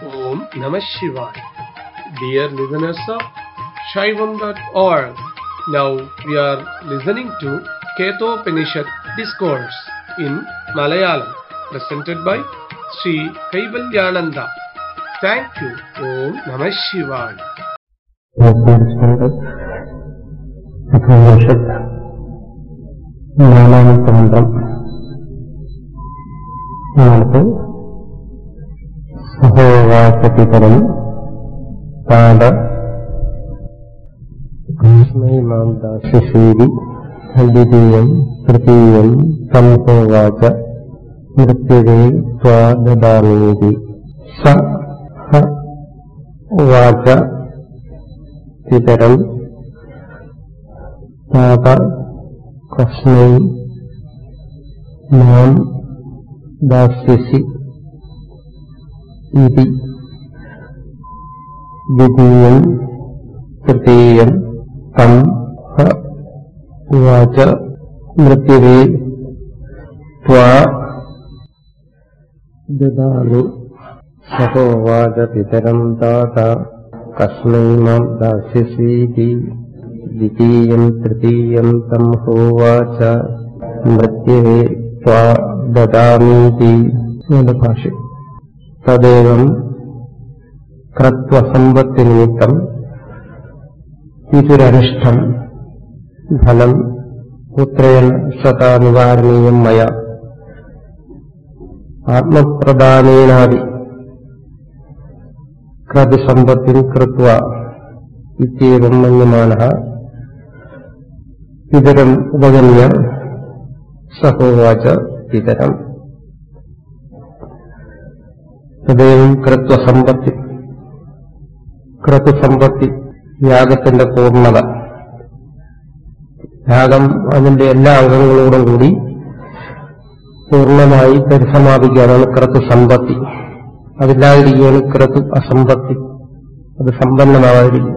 Om Namah Shivaya. Dear listeners of Shaivam.org, now we are listening to Ketopanishad Discourse in Malayalam, presented by Sri Kaivalyananda. Thank you. Om Namah Shivaya. ഉപനിഷത്ത് നാലാമത്തെ മന്ത്രം നമുക്ക് സഹോവാസപിതരം പാദ കൃഷ്ണൈ മാം ദാസ്യശീരി ദ്വിതീയം തൃതീയം സംഹോവാച മൃത്യുവേ സ്വാദാമീതി സ ഹ വാച പിതരം പാപ കസ്മൈ മാം ദാസ്യസി ഇതി ദ്വിതീയം തൃതീയം തം ഹ ഉവാച മൃത്യുവേ ത്വാ ദദാമി സഹോവാച പിതരം താത കസ്മൈ മാം ദാസ്യസീതി ദ്വിതീയം തൃതീയം തം ഹോവാച മൃത്യുവേ ത്വാ ദദാമീതി എന്ന ഭാഷ തദേവം ക്രത്വസമ്പത്തിനിമിത്തം ഇതൊരനിഷ്ടം ഫലം പുത്രയൻ സദാ നിവാരണീയം മയ ആത്മപ്രദാനേനാദി ക്രതുസമ്പത്തിൻ കൃത്വ ഇത്യവും മന്യമാന ഇതരം ഉപഗമ്യ സഹോവാച ഇതരം തദൈവം കൃത്വസമ്പത്തി ക്രതുസമ്പത്തി യാഗത്തിന്റെ പൂർണ്ണത യാഗം അതിന്റെ എല്ലാ അംഗങ്ങളോടും കൂടി പൂർണ്ണമായി പരിസമാപിക്കാനാണ് ക്രതു സമ്പത്തി അതില്ലാതിരിക്കുകയാണ് ക്രതു അസമ്പത്തി അത് സമ്പന്നമാവാതിരിക്കുക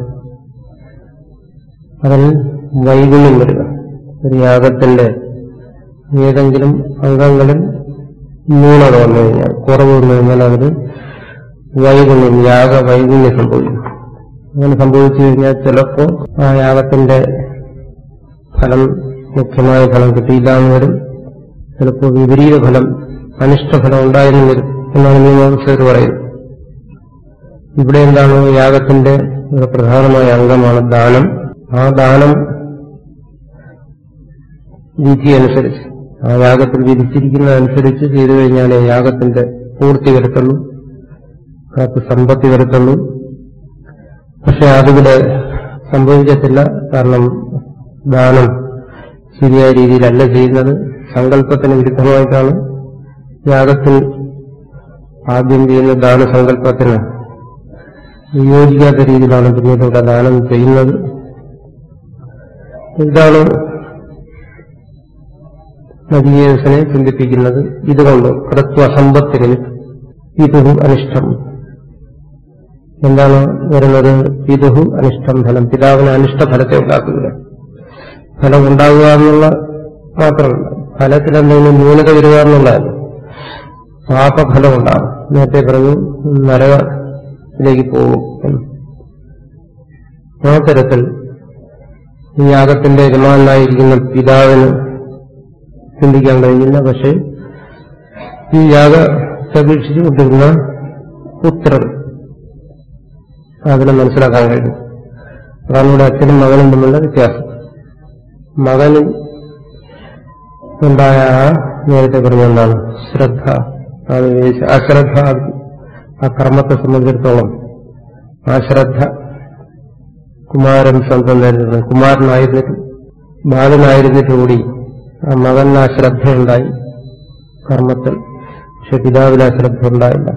അതിൽ വൈകുണ്യം വരിക ഒരു യാഗത്തിന്റെ ഏതെങ്കിലും അംഗങ്ങളിൽ ന്യൂനത വന്നു കഴിഞ്ഞാൽ കുറവ് വന്നു കഴിഞ്ഞാൽ അതിന് വൈകുണ്യം യാഗ വൈകുണ്യം സംഭവിക്കും അങ്ങനെ സംഭവിച്ചു കഴിഞ്ഞാൽ ചിലപ്പോൾ ആ യാഗത്തിന്റെ ഫലം മുഖ്യമായ ഫലം കിട്ടിയില്ല എന്ന് വരും ചിലപ്പോൾ വിപരീത ഫലം അനിഷ്ടഫലം ഉണ്ടായെന്ന് വരും എന്നാണ് മീമാംസകർ പറയുന്നത് ഇവിടെ എന്താണ് യാഗത്തിന്റെ ഒരു പ്രധാനമായ അംഗമാണ് ദാനം ആ ദാനം വിധി അനുസരിച്ച് ആ യാഗത്തിൽ വിധിച്ചിരിക്കുന്നതനുസരിച്ച് ചെയ്തു കഴിഞ്ഞാലേ യാഗത്തിന്റെ പൂർത്തി വരുത്തുള്ളൂ കാത്ത് സമ്പത്തി വരുത്തുള്ളൂ പക്ഷെ അതിവിടെ സംഭവിക്കത്തില്ല കാരണം ദാനം ശരിയായ രീതിയിലല്ല ചെയ്യുന്നത് സങ്കല്പത്തിന് വിരുദ്ധമായിട്ടാണ് യാഗത്തിൽ ആദ്യം ചെയ്യുന്ന ദാനസങ്കല്പത്തിന് യോജിക്കാത്ത രീതിയിലാണ് പിന്നീട് ഇവിടെ ദാനം ചെയ്യുന്നത് ഇതാണ് നദിയേശനെ ചിന്തിപ്പിക്കുന്നത് ഇതുകൊണ്ട് കൃത്വസമ്പത്തിന് പിതുഹു അനിഷ്ടം എന്താണ് വരുന്നത് പിതുഹു അനിഷ്ടം ഫലം പിതാവിന് അനിഷ്ട ഫലത്തെ ഉണ്ടാക്കുക ഫലം ഉണ്ടാകുക എന്നുള്ള മാത്രമല്ല ഫലത്തിൽ എന്തെങ്കിലും ന്യൂനത വരിക എന്നുള്ളതല്ല പാപഫലം ഉണ്ടാകും നേരത്തെ പറഞ്ഞു നരകത്തിലേക്ക് പോകും എന്ന്. ആ തരത്തിൽ ഈ യാഗത്തിന്റെ യജമാനായിരിക്കുന്ന പിതാവിന് ചിന്തിക്കാൻ കഴിയില്ല പക്ഷെ ഈ യാഗത്തെ വീക്ഷിച്ചുകൊണ്ടിരുന്ന പുത്രൻ അതിനെ മനസ്സിലാക്കാൻ കഴിയും അതാണ് ഇവിടെ അച്ഛനും മകനും തമ്മിലുള്ള വ്യത്യാസം മകന് ഉണ്ടായ ആ നേരത്തെ പറഞ്ഞ എന്താണ് ശ്രദ്ധ അത് ഈ അശ്രദ്ധ ആ കർമ്മത്തെ സംബന്ധിച്ചിടത്തോളം ആ ശ്രദ്ധ കുമാരൻ സ്വന്തം തരുന്നത് കുമാരനായിരുന്നിട്ട് ബാലനായിരുന്നിട്ട് കൂടി ആ മകന് ആ ശ്രദ്ധയുണ്ടായി കർമ്മത്തിൽ പക്ഷെ പിതാവിന് ആ ശ്രദ്ധ ഉണ്ടായില്ല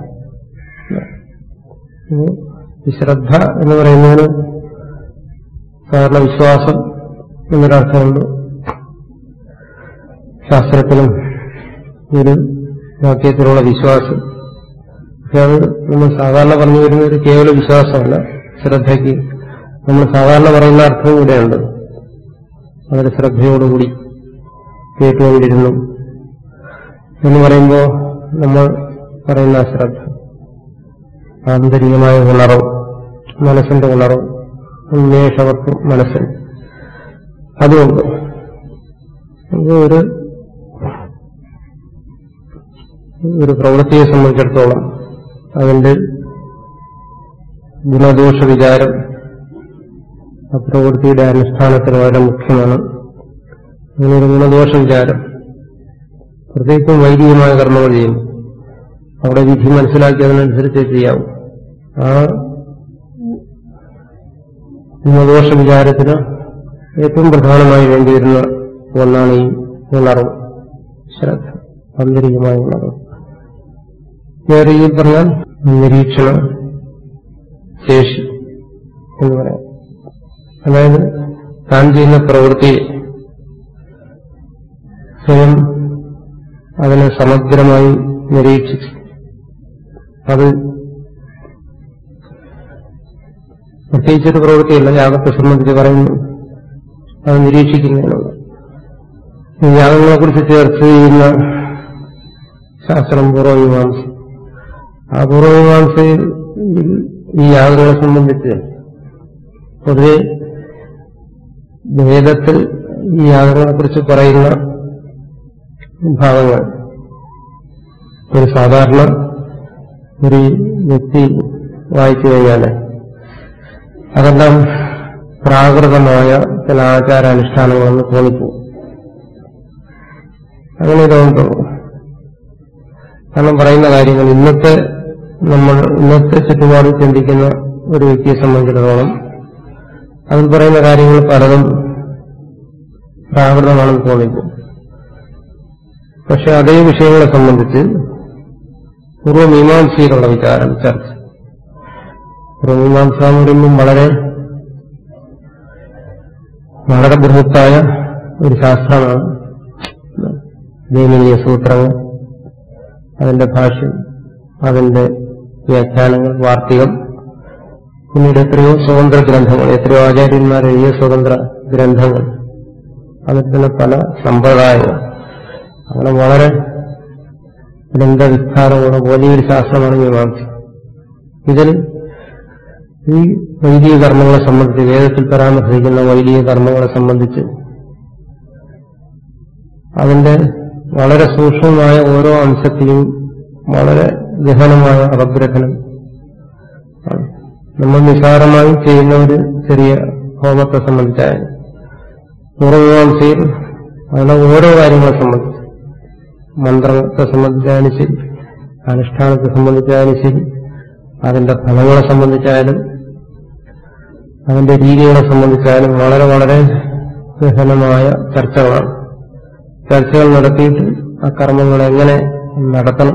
ഈ ശ്രദ്ധ എന്ന് പറയുന്നതിന് സാധാരണ വിശ്വാസം എന്നൊരർത്ഥമുണ്ട് ശാസ്ത്രത്തിലും ഒരു വാക്യത്തിലുള്ള വിശ്വാസം പക്ഷെ അത് നമ്മൾ സാധാരണ പറഞ്ഞു വരുന്ന ഒരു കേവല വിശ്വാസമല്ല ശ്രദ്ധയ്ക്ക് നമ്മൾ സാധാരണ പറയുന്ന അർത്ഥവും കൂടെയുണ്ട് വളരെ ശ്രദ്ധയോടുകൂടി കേട്ടുകൊണ്ടിരുന്നു എന്ന് പറയുമ്പോൾ നമ്മൾ പറയുന്ന അശ്രദ്ധ ആന്തരികമായ ഉണർവ് മനസ്സിന്റെ ഉണർവ് ഉന്മേഷവത്വം മനസ്സിൽ അതുകൊണ്ട് ഇത് ഒരു ഒരു പ്രവൃത്തിയെ സംബന്ധിച്ചിടത്തോളം അതിന്റെ ഗുണദോഷ വിചാരം ആ പ്രവൃത്തിയുടെ അനുഷ്ഠാനത്തിന് വളരെ മുഖ്യമാണ് അങ്ങനെ ഒരു ഗുണദോഷ വിചാരം പ്രത്യേകിച്ചും വൈദികമായ കർമ്മങ്ങൾ ചെയ്യും അവിടെ വിധി മനസ്സിലാക്കി അതിനനുസരിച്ച് ചെയ്യാവും ആ ഗുണദോഷ വിചാരത്തിന് ഏറ്റവും പ്രധാനമായി വേണ്ടിവരുന്ന ഒന്നാണ് ഈ ഉണർവ് ശ്രദ്ധ ആന്തരികമായ ഉണർവ് വേറെ രീതിയിൽ പറഞ്ഞാൽ നിരീക്ഷണ ശേഷി എന്ന് പറയാം അതായത് താൻ ചെയ്യുന്ന പ്രവൃത്തി സ്വയം അതിനെ സമഗ്രമായി നിരീക്ഷിച്ച് അത് പ്രത്യേകിച്ചൊരു പ്രവൃത്തിയല്ല യാഗത്തെ സംബന്ധിച്ച് പറയുന്നു അത് നിരീക്ഷിക്കുന്നതിനുള്ള ഈ യാഗങ്ങളെക്കുറിച്ച് ചർച്ച ചെയ്യുന്ന ശാസ്ത്രം പൂർവ്വമീമാംസ ആ പൂർവ്വമീമാംസയിൽ ഈ യാഗങ്ങളെ സംബന്ധിച്ച് പൊതുവെ വേദത്തിൽ ഈ യാഗങ്ങളെക്കുറിച്ച് പറയുന്ന ഭാഗങ്ങൾ ഒരു സാധാരണ ഒരു വ്യക്തി വായിച്ചു കഴിഞ്ഞാൽ അതെല്ലാം പ്രാകൃതമായ ചില ആചാരാനുഷ്ഠാനങ്ങളെന്ന് തോന്നിപ്പോകും അങ്ങനെ തോന്നിപ്പോ കാരണം പറയുന്ന കാര്യങ്ങൾ ഇന്നത്തെ നമ്മൾ ഇന്നത്തെ ചുറ്റുപാടിൽ ചിന്തിക്കുന്ന ഒരു വ്യക്തിയെ സംബന്ധിച്ചിടത്തോളം അതിൽ പറയുന്ന കാര്യങ്ങൾ പലതും പ്രാകൃതമാണെന്ന് തോന്നിപ്പോ പക്ഷെ അതേ വിഷയങ്ങളെ സംബന്ധിച്ച് പൂർവ്വമീമാംസയിലുള്ള വിചാരം ചർച്ച പൂർവ്വമീമാംസ എന്ന് പറയുമ്പം വളരെ വളരെ ബൃഹത്തായ ഒരു ശാസ്ത്രമാണ് ജൈമിനീയ സൂത്രങ്ങൾ അതിന്റെ ഭാഷ്യം അതിന്റെ വ്യാഖ്യാനങ്ങൾ വാർത്തികം പിന്നീട് എത്രയോ സ്വതന്ത്ര ഗ്രന്ഥങ്ങൾ എത്രയോ ആചാര്യന്മാർ എഴുതിയ സ്വതന്ത്ര ഗ്രന്ഥങ്ങൾ അതിൽ തന്നെ പല സമ്പ്രദായങ്ങൾ അങ്ങനെ വളരെ ഗ്രന്ഥവിസ്താരമുള്ള വലിയൊരു ശാസ്ത്രമാണ് മീമാംസ ഇതിൽ ഈ വൈദിക കർമ്മങ്ങളെ സംബന്ധിച്ച് വേദത്തിൽ പരാമർശിക്കുന്ന വൈദിക കർമ്മങ്ങളെ സംബന്ധിച്ച് അതിന്റെ വളരെ സൂക്ഷ്മമായ ഓരോ അംശത്തെയും വളരെ ഗഹനമായ അപഗ്രഥനം നമ്മൾ നിസാരമായി ചെയ്യുന്ന ഒരു ചെറിയ ഹോമത്തെ സംബന്ധിച്ചായാലും പൂർവമീമാംസയിൽ അതിലെ ഓരോ കാര്യങ്ങളെ സംബന്ധിച്ച് മന്ത്രത്തെ സംബന്ധിച്ചായാലും ശരി അനുഷ്ഠാനത്തെ സംബന്ധിച്ചായാലും ശരി അതിന്റെ ഫലങ്ങളെ സംബന്ധിച്ചായാലും അതിന്റെ രീതികളെ സംബന്ധിച്ചായാലും വളരെ വളരെ ഗഹനമായ ചർച്ചകളാണ് ചർച്ചകൾ നടത്തിയിട്ട് ആ കർമ്മങ്ങൾ എങ്ങനെ നടത്തണം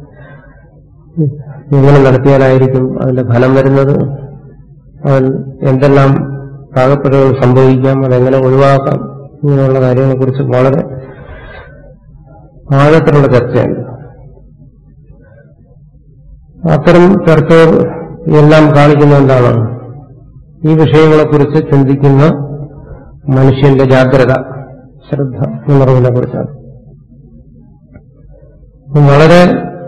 എങ്ങനെ നടത്തിയാലായിരിക്കും അതിന്റെ ഫലം വരുന്നത് അതിൽ എന്തെല്ലാം പാകപ്പിഴകൾ സംഭവിക്കാം അതെങ്ങനെ ഒഴിവാക്കാം ഇങ്ങനെയുള്ള കാര്യങ്ങളെക്കുറിച്ച് വളരെ ആഴത്തിലുള്ള ചർച്ചയാണ് അത്തരം ചർച്ചകൾ എല്ലാം കാണിക്കുന്ന എന്താണ് ഈ വിഷയങ്ങളെക്കുറിച്ച് ചിന്തിക്കുന്ന മനുഷ്യന്റെ ജാഗ്രത ശ്രദ്ധ ഉണർവിനെ കുറിച്ചാണ് വളരെ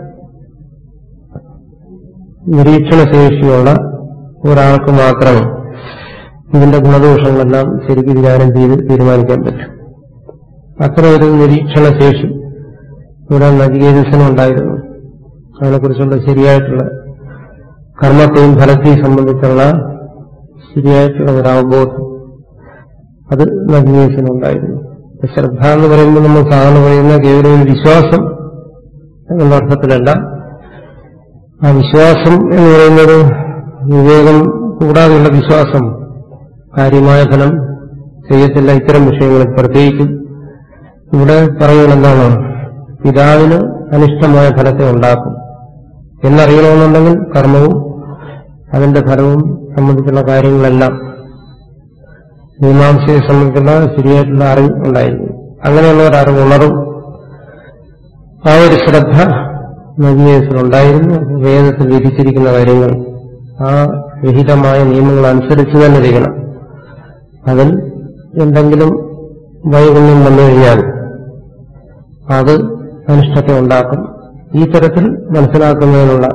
നിരീക്ഷണശേഷിയുള്ള ഒരാൾക്ക് മാത്രമേ ഇതിന്റെ ഗുണദോഷങ്ങളെല്ലാം ശരിക്കും വിചാരം ചെയ്ത് തീരുമാനിക്കാൻ പറ്റും അത്ര ഒരു നിരീക്ഷണശേഷി ഇവിടെ നജികേതസനുണ്ടായിരുന്നു അതിനെക്കുറിച്ചുള്ള ശരിയായിട്ടുള്ള കർമ്മത്തെയും ഫലത്തെയും സംബന്ധിച്ചുള്ള ശരിയായിട്ടുള്ള ഒരു അവബോധം അത് നജികേതസനുണ്ടായിരുന്നു ശ്രദ്ധ എന്ന് പറയുമ്പോൾ നമ്മൾ സാധാരണ പറയുന്ന കേവലം ഒരു വിശ്വാസം എന്നുള്ള അർത്ഥത്തിലല്ല ആ വിശ്വാസം എന്ന് പറയുന്നത് വിവേകം കൂടാതെയുള്ള വിശ്വാസം കാര്യമായ ഫലം ചെയ്യത്തില്ല ഇത്തരം വിഷയങ്ങളിൽ പ്രത്യേകിച്ചും ഇവിടെ പറയുന്നത് എന്താണ് പിതാവിന് അനിഷ്ടമായ ഫലത്തെ ഉണ്ടാക്കും എന്നറിയണമെന്നുണ്ടെങ്കിൽ കർമ്മവും അതിന്റെ ഫലവും സംബന്ധിച്ചുള്ള കാര്യങ്ങളെല്ലാം മീമാംസയെ സംബന്ധിച്ചുള്ള ശരിയായിട്ടുള്ള അറിവ് ഉണ്ടായിരുന്നു അങ്ങനെയുള്ള ഒരു അറിവ് ഉണർവും ആ ഒരു ശ്രദ്ധ നവീനത്തിലുണ്ടായിരുന്നു വേദത്തിൽ വിധിച്ചിരിക്കുന്ന കാര്യങ്ങൾ ആ വിഹിതമായ നിയമങ്ങൾ അനുസരിച്ച് തന്നെ ചെയ്യണം അതിൽ എന്തെങ്കിലും വൈകല്യം വന്നു കഴിഞ്ഞാൽ അത് അനിഷ്ടത്തെ ഉണ്ടാക്കും ഈ തരത്തിൽ മനസ്സിലാക്കുന്നതിനുള്ള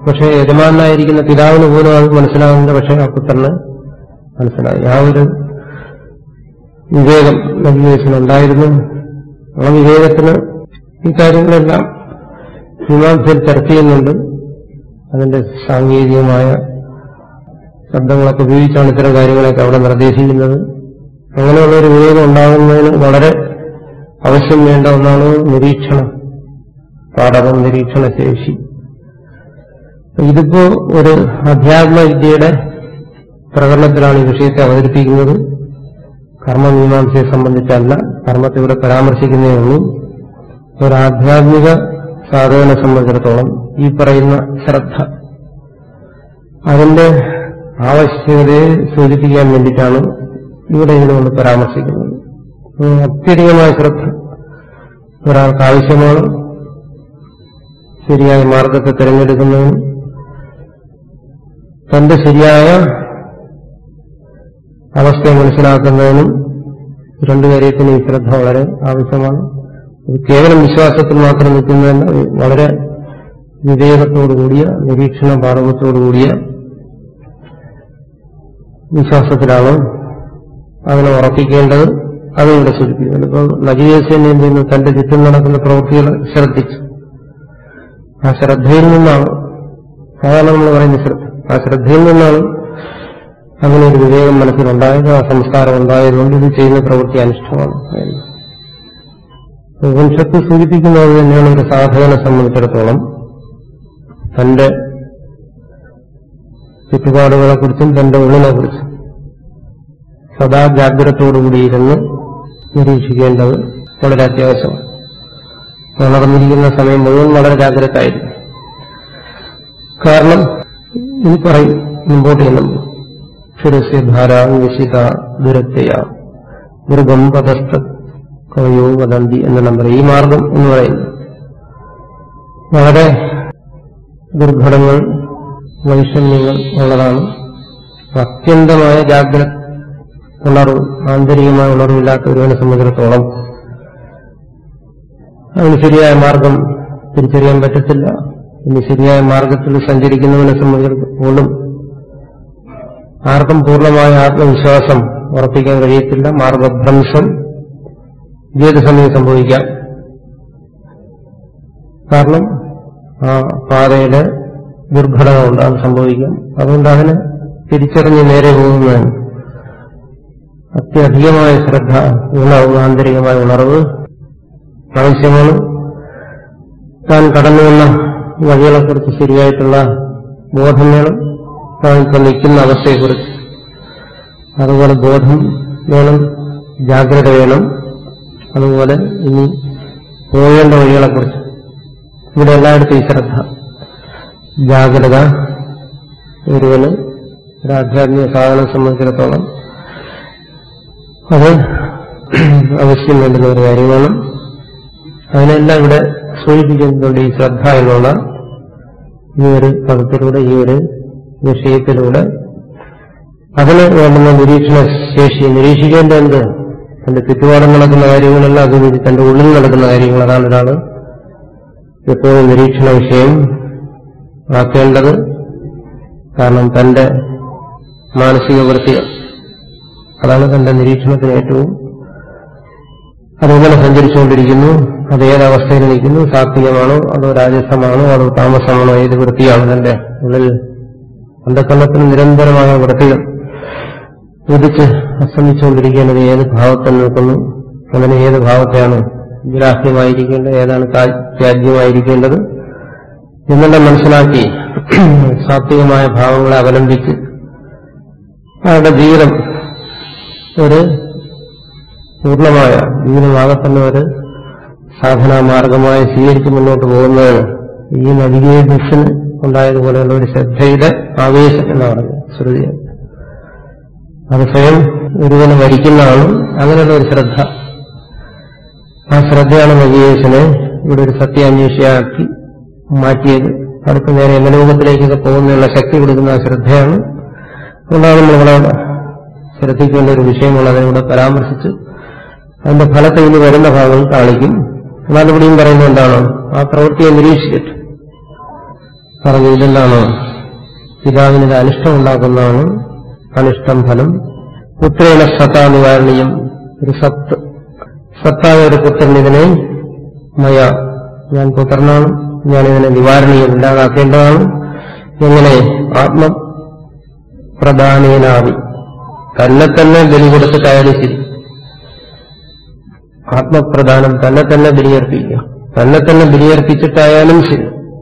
പക്ഷേ യജമാനായിരിക്കുന്ന പിതാവിന് പോലും അത് മനസ്സിലാകുന്നില്ല പക്ഷേ ആ പുത്രന് മനസ്സിലായി ആ ഒരു വിവേകം നബിയേശനുണ്ടായിരുന്നു ആ വിവേകത്തിന് ഈ കാര്യങ്ങളെല്ലാം മീമാംസയിൽ ചർച്ച ചെയ്യുന്നുണ്ട് അതിന്റെ സാങ്കേതികമായ ശബ്ദങ്ങളൊക്കെ ഉപയോഗിച്ചാണ് ഇത്തരം കാര്യങ്ങളൊക്കെ അവിടെ നിർദ്ദേശിക്കുന്നത് അങ്ങനെയുള്ള ഒരു വിവേകം ഉണ്ടാകുന്നതിന് വളരെ ആവശ്യം വേണ്ട ഒന്നാണ് നിരീക്ഷണം പാഠകം നിരീക്ഷണ ശേഷി ഇതിപ്പോ ഒരു അധ്യാത്മ വിദ്യയുടെ പ്രകടനത്തിലാണ് ഈ വിഷയത്തെ അവതരിപ്പിക്കുന്നത് കർമ്മമീമാംസയെ സംബന്ധിച്ചല്ല കർമ്മത്തെ ഇവിടെ പരാമർശിക്കുന്നേ ഉള്ളൂ ഒരു ആധ്യാത്മിക സാധകനെ സംബന്ധിച്ചിടത്തോളം ഈ പറയുന്ന ശ്രദ്ധ അതിന്റെ ആവശ്യകതയെ സൂചിപ്പിക്കാൻ വേണ്ടിയിട്ടാണ് ഇവിടെ ഇതിനുകൊണ്ട് പരാമർശിക്കുന്നത് ഉം, അത്യധികമായ ശ്രദ്ധ ഒരാൾക്ക് ആവശ്യമാണ് ശരിയായ മാർഗത്തെ തിരഞ്ഞെടുക്കുന്നതിന് തന്റെ ശരിയായ അവസ്ഥയെ മനസ്സിലാക്കുന്നതിനും രണ്ടു കാര്യത്തിനും ഈ ശ്രദ്ധ വളരെ ആവശ്യമാണ് ഇത് കേവലം വിശ്വാസത്തിൽ മാത്രം നിൽക്കുന്നതല്ല ഇത് വളരെ വിവേകത്തോടുകൂടിയ നിരീക്ഷണ പാഠകത്തോടുകൂടിയ വിശ്വാസത്തിലാണ് അതിനെ ഉറപ്പിക്കേണ്ടത് അതിവിടെ സൂചിപ്പിക്കുന്നത് ഇപ്പോൾ നജീയസേന എന്ത് ചെയ്യുന്നു തന്റെ ചുറ്റും നടക്കുന്ന പ്രവൃത്തികൾ ശ്രദ്ധിച്ചു ആ ശ്രദ്ധയിൽ നിന്നാണ് സാധാരണ നമ്മൾ പറയുന്ന ശ്രദ്ധ ആ ശ്രദ്ധയിൽ നിന്നാണ് അങ്ങനെ ഒരു വിവേകം മനസ്സിലുണ്ടായത് ആ സംസ്കാരം ഉണ്ടായതുകൊണ്ട് ഇത് ചെയ്യുന്ന പ്രവൃത്തി അനിഷ്ടമാണ് ഉപനിഷത്ത് സൂചിപ്പിക്കുന്നത് തന്നെയാണ് ഒരു സാധകനെ സംബന്ധിച്ചിടത്തോളം തന്റെ ചുറ്റുപാടുകളെക്കുറിച്ചും തന്റെ ഉള്ളിനെക്കുറിച്ചും സദാ ജാഗ്രതയോടുകൂടിയിരുന്ന് നിരീക്ഷിക്കേണ്ടത് വളരെ അത്യാവശ്യമാണ് നടന്നിരിക്കുന്ന സമയം മുഴുവൻ വളരെ ജാഗ്രത ആയിരിക്കും കാരണം ഇത് പറയും മുമ്പോട്ട് ചെല്ലുമ്പോൾ ക്ഷുരസ്യ ധാര നിശിത ദുരത്തയ മൃഗം പദസ്ഥ കവയോ വദന്തി എന്നെല്ലാം പറയും ഈ മാർഗം എന്ന് പറയുന്നത് വളരെ ദുർഘടങ്ങൾ വൈഷമ്യങ്ങൾ ഉള്ളതാണ് അത്യന്തമായ ജാഗ്രത ഉണർവ് ആന്തരികമായ ഉണർവില്ലാത്ത ഒരുവനെ സംബന്ധിച്ചിടത്തോളം അവന് ശരിയായ മാർഗം തിരിച്ചറിയാൻ പറ്റത്തില്ല ഇനി ശരിയായ മാർഗത്തിൽ സഞ്ചരിക്കുന്നവനെ സംബന്ധിച്ചിടത്തോളം ആർക്കും പൂർണ്ണമായ ആത്മവിശ്വാസം ഉറപ്പിക്കാൻ കഴിയത്തില്ല മാർഗഭ്രംശം ഏത് സമയം സംഭവിക്കാം കാരണം ആ പാതയുടെ ദുർഘടനമുണ്ട് അത് സംഭവിക്കാം അതുകൊണ്ട് അതിന് തിരിച്ചറിഞ്ഞ് നേരെ പോകുന്നതാണ് അത്യധികമായ ശ്രദ്ധ ഉണർവ് ആന്തരികമായ ഉണർവ് ആവശ്യമാണ് താൻ കടന്നു വന്ന വഴികളെക്കുറിച്ച് ശരിയായിട്ടുള്ള ബോധം വേണം താൻ ഇപ്പൊ നിൽക്കുന്ന അവസ്ഥയെക്കുറിച്ച് അതുപോലെ ബോധം വേണം ജാഗ്രത വേണം അതുപോലെ ഇനി പോകേണ്ട വഴികളെക്കുറിച്ച് ഇവിടെ എല്ലായിടത്തും ഈ ശ്രദ്ധ ജാഗ്രത ഒരുവന് ഒരു ആധ്യാത്മിക സാധനം സംബന്ധിച്ചിടത്തോളം അത് അവശ്യം വേണ്ടുന്ന ഒരു കാര്യമാണ് അതിനെല്ലാം ഇവിടെ സൂചിപ്പിക്കുന്നുണ്ട് ഈ ശ്രദ്ധ എന്നുള്ള ഈ ഒരു പദത്തിലൂടെ ഈ ഒരു വിഷയത്തിലൂടെ അതിന് വേണ്ടുന്ന നിരീക്ഷണ ശേഷി നിരീക്ഷിക്കേണ്ട എന്ത് തന്റെ ചുറ്റുപാടും നടക്കുന്ന കാര്യങ്ങളെല്ലാം അതുവഴി തന്റെ ഉള്ളിൽ നടക്കുന്ന കാര്യങ്ങൾ അതാണ് ഒരാൾ എപ്പോഴും നിരീക്ഷണ വിഷയം ആക്കേണ്ടത് കാരണം തന്റെ മാനസിക വൃത്തികൾ അതാണ് തന്റെ നിരീക്ഷണത്തിന് ഏറ്റവും അതെങ്ങനെ സഞ്ചരിച്ചുകൊണ്ടിരിക്കുന്നു അത് ഏതവസ്ഥയിൽ നിൽക്കുന്നു സാത്വികമാണോ അതോ രാജസമാണോ അതോ താമസമാണോ ഏത് വൃത്തിയാണ് തന്റെ ഉള്ളിൽ അന്ധക്കരണത്തിന് നിരന്തരമായ വൃത്തികൾ ഉദിച്ച് അസ്തമിച്ചുകൊണ്ടിരിക്കേണ്ടത് ഏത് ഭാവത്തിൽ നിൽക്കുന്നു അങ്ങനെ ഏത് ഭാവത്തെയാണ് ഗ്രാഹ്യമായിരിക്കേണ്ടത് ഏതാണ് ത്യാജ്യമായിരിക്കേണ്ടത് എന്നെല്ലാം മനസ്സിലാക്കി സാത്വികമായ ഭാവങ്ങളെ അവലംബിച്ച് അയാളുടെ ജീവിതം ഒരു പൂർണ്ണമായ ജീവിതമാകെ തന്നെ ഒരു സാധനാമാർഗമായി സ്വീകരിച്ച് മുന്നോട്ട് പോകുന്നതാണ് ഈ നദികേതസ്സിന് ഉണ്ടായതുപോലെയുള്ള ഒരു ശ്രദ്ധയുടെ ആവേശം എന്ന് പറഞ്ഞു ശ്രുതി അത് സ്വയം ഒരുവനെ വരിക്കുന്നതാണ് അങ്ങനെയുള്ള ഒരു ശ്രദ്ധ ആ ശ്രദ്ധയാണ് നജിയേശനെ ഇവിടെ ഒരു സത്യാന്വേഷിയാക്കി മാറ്റിയത് അടുത്ത നേരെ യമലോകത്തിലേക്കൊക്കെ പോകുന്നതിനുള്ള ശക്തി കൊടുക്കുന്ന ആ ശ്രദ്ധയാണ് അതുകൊണ്ടാണ് നമ്മൾ വളരെ ശ്രദ്ധിക്കേണ്ട ഒരു വിഷയമുള്ള അതിലൂടെ പരാമർശിച്ചു അതിന്റെ ഫലത്തെ ഇനി വരുന്ന ഭാഗങ്ങൾ കാണിക്കും എന്നാൽ ഇവിടെയും പറയുന്നത് എന്താണ് ആ പ്രവൃത്തിയെ നിരീക്ഷിച്ചിട്ട് പറഞ്ഞു ഇതെന്താണ് പിതാവിന് ഇത് അനിഷ്ടം ഉണ്ടാക്കുന്നതാണ് അനിഷ്ടം ഫലം പുത്രേണ സത്താ നിവാരണീയം ഒരു സത്ത് സത്തായ ഒരു പുത്രൻ ഇതിനെ മയ ഞാൻ പുത്രനാണ് ഞാൻ ഇതിനെ നിവാരണീയം ഇല്ലാതാക്കേണ്ടതാണ് എങ്ങനെ ആത്മപ്രധാനേനാവി തന്നെ തന്നെ ബലി കൊടുത്തിട്ടായാലും ശരി ആത്മപ്രധാനം തന്നെ തന്നെ ബലിയർപ്പിക്കുക തന്നെ തന്നെ ബലിയർപ്പിച്ചിട്ടായാലും ശരി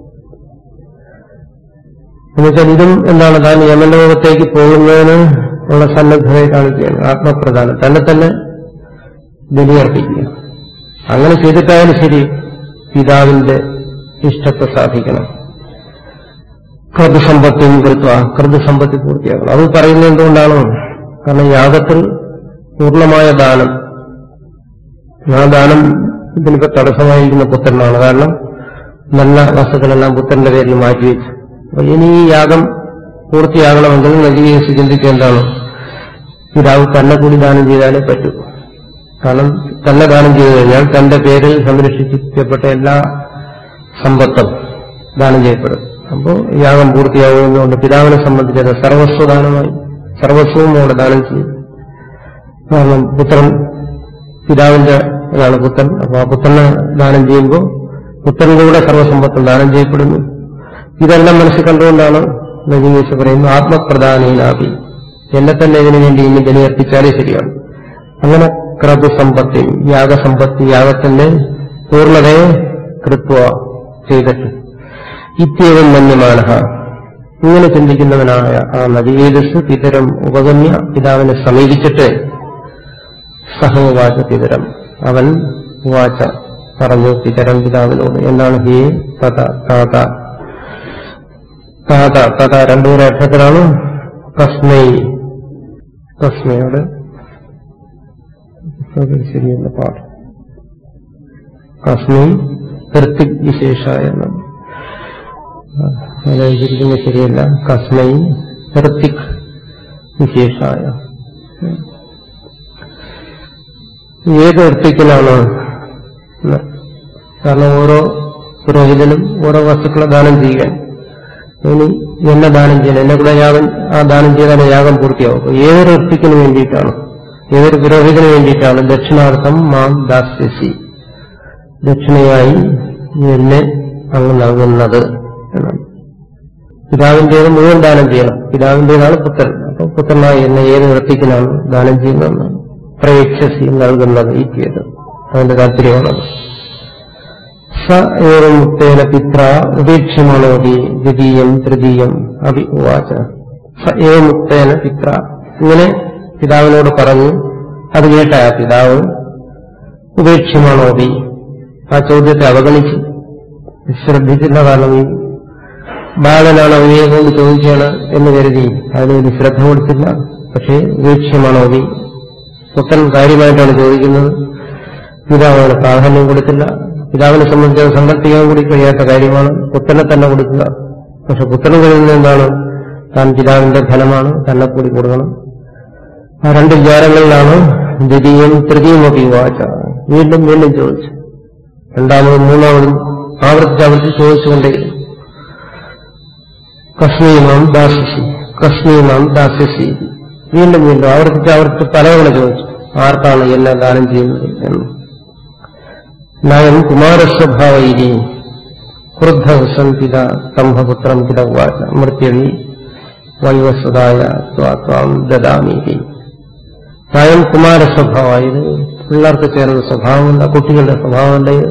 എന്നുവെച്ചാൽ ഇതും എന്താണ് താൻ യമലോകത്തേക്ക് പോകുന്നതിന് ഉള്ള സന്നദ്ധതയെ കാണിക്കുകയാണ് ആത്മപ്രധാനം തന്നെ തന്നെ ബലിയർപ്പിക്കുക അങ്ങനെ ചെയ്തിട്ടായാലും ശരി പിതാവിന്റെ ഇഷ്ടത്തെ സാധിക്കണം കൃതസമ്പത്തിയും കൃത്വ കൃതസമ്പത്തി പൂർത്തിയാക്കണം അത് പറയുന്നത് എന്തുകൊണ്ടാണ് കാരണം യാഗത്തിൽ പൂർണ്ണമായ ദാനം ആ ദാനം ഇതിനിപ്പോ തടസ്സമായിരിക്കുന്ന പുത്രനാണ് കാരണം നല്ല വസ്തുക്കളെല്ലാം പുത്രന്റെ പേരിൽ മാറ്റിവെച്ചു അപ്പൊ ഇനി ഈ യാഗം പൂർത്തിയാകണമെങ്കിൽ നജികേസ് ചിന്തിക്കേണ്ടതാണ് പിതാവ് തന്നെ കൂടി ദാനം ചെയ്താലേ പറ്റൂ കാരണം തന്നെ ദാനം ചെയ്തു കഴിഞ്ഞാൽ തന്റെ പേരിൽ സംരക്ഷിക്കപ്പെട്ട എല്ലാ സമ്പത്തും ദാനം ചെയ്യപ്പെടും അപ്പോൾ യാഗം പൂർത്തിയാകുന്നതുകൊണ്ട് പിതാവിനെ സംബന്ധിച്ചത് സർവസ്വദാനമായി സർവസ്വവും അവിടെ ദാനം ചെയ്യും കാരണം പുത്രൻ പിതാവിന്റെ ഇതാണ് പുത്രൻ അപ്പൊ ആ പുത്രനെ ദാനം ചെയ്യുമ്പോൾ പുത്രനിലൂടെ സർവസമ്പത്തും ദാനം ചെയ്യപ്പെടുന്നു ഇതെല്ലാം മനസ്സിൽ കണ്ടുകൊണ്ടാണ് നജീമേശ പറയുന്നത് ആത്മപ്രധാനീനാപി എന്നെ തന്നെ ഇതിനു വേണ്ടി ഇനി ബലിയർപ്പിച്ചാലേ ശരിയാണ് അങ്ങനെ ക്രതുസമ്പത്തി യാഗസമ്പത്തി യാഗത്തിന്റെ പൂർണ്ണതയെ കൃത്വ ചെയ്തിട്ട് ഇത്യവും മന്യമാന ഇങ്ങനെ ചിന്തിക്കുന്നവനായ ആ നദീതസ് പിതരം ഉപഗമ്യ പിതാവിനെ സമീപിച്ചിട്ട് സഹോവാച പിതരം അവൻ വാച പറഞ്ഞു പിതരം പിതാവിനോട് എന്താണ് ഹേ തഥ താത താത തഥ രണ്ടൂര അർത്ഥത്തിലാണ് കസ്മൈ കസ്മയോട് അത് ശരിയല്ല പാട്ട് കസ്മൈ ഋത്തിക് വിശേഷായ എന്നാണ് അതെഴുതിയിരിക്കുന്നത് ശരിയല്ല കസ്മൈ ഋത്തിക് വിശേഷായ ഏത് ഋത്തിക്കിലാണ് കാരണം ഓരോ പുരോഹിതനും ഓരോ വസ്തുക്കളെ ദാനം ചെയ്യാൻ ഇനി എന്നെ ദാനം ചെയ്യാൻ എന്നെ കൂടെ യാഗം ആ ദാനം ചെയ്താലേ യാഗം പൂർത്തിയാവും അപ്പൊ ഏതൊരു ഋത്തിക്കിന് വേണ്ടിയിട്ടാണ് ഏതൊരു പുരോഹിതന് വേണ്ടിയിട്ടാണ് ദക്ഷിണാർത്ഥം മാം ദാസ്യസി ദക്ഷിണയായി എന്നെ അങ്ങ് നൽകുന്നത് എന്നാണ് പിതാവിന്റേത് മുഴുവൻ ദാനം ചെയ്യണം പിതാവിന്റേതാണ് പുത്രൻ അപ്പൊ പുത്രനായി എന്നെ ഏത് ഋത്തിക്കിനാണ് ദാനം ചെയ്യുന്നതെന്നാണ് പ്രേക്ഷസി നൽകുന്നത് ഈറ്റിയത് അതിന്റെ താല്പര്യമാണത് സ ഏവം മുക്തേന പിത്ര ഉപേക്ഷ്യമാണോപി ദ്വിതീയം തൃതീയം അഭി ഉവാച സ ഏവ മുക്തേന പിത്ര ഇങ്ങനെ പിതാവിനോട് പറഞ്ഞു അത് കേട്ട ആ പിതാവ് ഉപേക്ഷ്യമാണോപി ആ ചോദ്യത്തെ അവഗണിച്ചു ശ്രദ്ധിച്ചില്ല കാരണം ഈ ബാലനാണ് അവയെ കൊണ്ട് ചോദിക്കുകയാണ് എന്ന് കരുതി അതിന് ഒരു ശ്രദ്ധ കൊടുത്തില്ല പക്ഷേ ഉപേക്ഷ്യമാണോപി പുത്രൻ കാര്യമായിട്ടാണ് ചോദിക്കുന്നത് പിതാവിന് പ്രാധാന്യം കൊടുത്തില്ല പിതാവിനെ സംബന്ധിച്ച് അത് സങ്കല്പിക്കാൻ കൂടി കഴിയാത്ത കാര്യമാണ് പുത്രനെ തന്നെ കൊടുക്കുക പക്ഷെ പുത്രന് കഴിയുന്നത് എന്താണ് താൻ പിതാവിന്റെ ഫലമാണ് തന്നെ കൂടി കൊടുക്കണം ആ രണ്ട് വിചാരങ്ങളിലാണ് ദ്വിതീയം തൃതീയമൊക്കെ വാച വീണ്ടും വീണ്ടും ചോദിച്ചു രണ്ടാമതും മൂന്നാമതും ആവർത്തിച്ച് ആവർത്തിച്ച് ചോദിച്ചുകൊണ്ടേയിരുന്നു കസ്മീമാം ദാസിസി കസ്മീമാം ദാസ്യസി വീണ്ടും വീണ്ടും ആവർത്തിച്ച് ആവർത്തിച്ച് പലതവണ ചോദിച്ചു ആർക്കാണ് എന്നെ ദാനം ചെയ്യുന്നത് എന്ന് നയം കുമാരസ്വഭാവൈരി ക്രുദ്ധവസം പിത സ്തംഭപുത്രം പിത ഉവാച മൃത്യവി വൈവസ്വതായ ത്വാം ദദാമീതി നയം കുമാരസ്വഭാവം ഇത് പിള്ളേർക്ക് ചേർന്ന സ്വഭാവമല്ല കുട്ടികളുടെ സ്വഭാവമല്ല ഇത്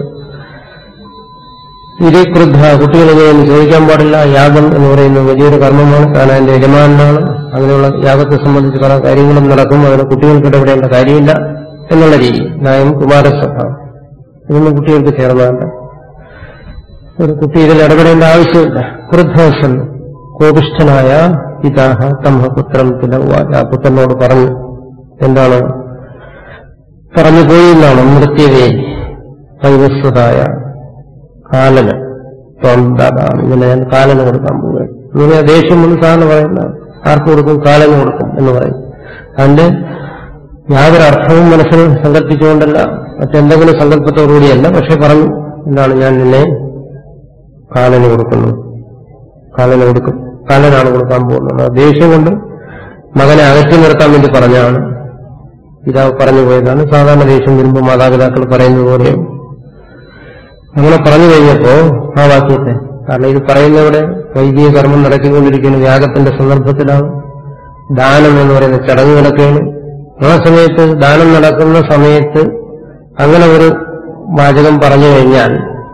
ഇതേ ക്രുദ്ധ കുട്ടികളിങ്ങനെ ചോദിക്കാൻ പാടില്ല യാഗം എന്ന് പറയുന്നത് വലിയൊരു കർമ്മമാണ് താൻ അതിന്റെ യജമാനാണ് അങ്ങനെയുള്ള യാഗത്തെ സംബന്ധിച്ച് പല കാര്യങ്ങളും നടക്കും അതിന് കുട്ടികൾക്ക് ഇടപെടേണ്ട കാര്യമില്ല എന്നുള്ള രീതി നയം കുമാരസ്വഭാവം ഇതൊന്നും കുട്ടികൾക്ക് ചേർന്നതല്ല ഒരു കുട്ടി ഇതിൽ ഇടപെടേണ്ട ആവശ്യമില്ല ക്രുദ്ധവശൻ കോപിഷ്ഠനായ പിതാഹ തമ്മപുത്രം പിലവാച ആ പുത്രനോട് പറഞ്ഞു എന്താണ് പറഞ്ഞു പോയി എന്നാണ് മൃത്യവേ വൈവസ്വതായ കാലന് തൊണ്ടതാണ് ഇങ്ങനെ ഞാൻ കാലന് കൊടുക്കാൻ പോവുകയാണ് ഇങ്ങനെ ദേഷ്യം ഒന്ന് സാറിന് പറയുന്ന ആർക്ക് കൊടുക്കും കാലന് കൊടുക്കും എന്ന് പറയും അതിന്റെ യാതൊരു അർത്ഥവും മനസ്സിൽ സങ്കല്പിച്ചുകൊണ്ടല്ല മറ്റെന്തെങ്കിലും സങ്കല്പത്തോടുകൂടിയല്ല പക്ഷെ പറഞ്ഞു എന്താണ് ഞാൻ നിന്നെ കാലന് കൊടുക്കുന്നു കാലന് കൊടുക്കും കാലനാണ് കൊടുക്കാൻ പോകുന്നത് ആ ദേഷ്യം കൊണ്ട് മകനെ അകറ്റി നിർത്താൻ വേണ്ടി പറഞ്ഞാണ് പിതാവ് പറഞ്ഞു പോയതാണ് സാധാരണ ദേഷ്യം വരുമ്പോൾ മാതാപിതാക്കൾ പറയുന്നത് പോലെയും അങ്ങനെ പറഞ്ഞു കഴിഞ്ഞപ്പോ ആ വാക്യത്തെ കാരണം ഇത് പറയുന്നവിടെ വൈദിക കർമ്മം നടത്തിക്കൊണ്ടിരിക്കുന്ന യാഗത്തിന്റെ സന്ദർഭത്തിലാണ് ദാനം എന്ന് പറയുന്ന ചടങ്ങ് നടക്കുകയാണ് ആ സമയത്ത് ദാനം നടക്കുന്ന സമയത്ത് അങ്ങനെ ഒരു വാചകം പറഞ്ഞു കഴിഞ്ഞാൽ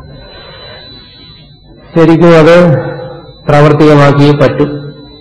ശരിക്കും അത് പ്രാവർത്തികമാക്കിയേ പറ്റും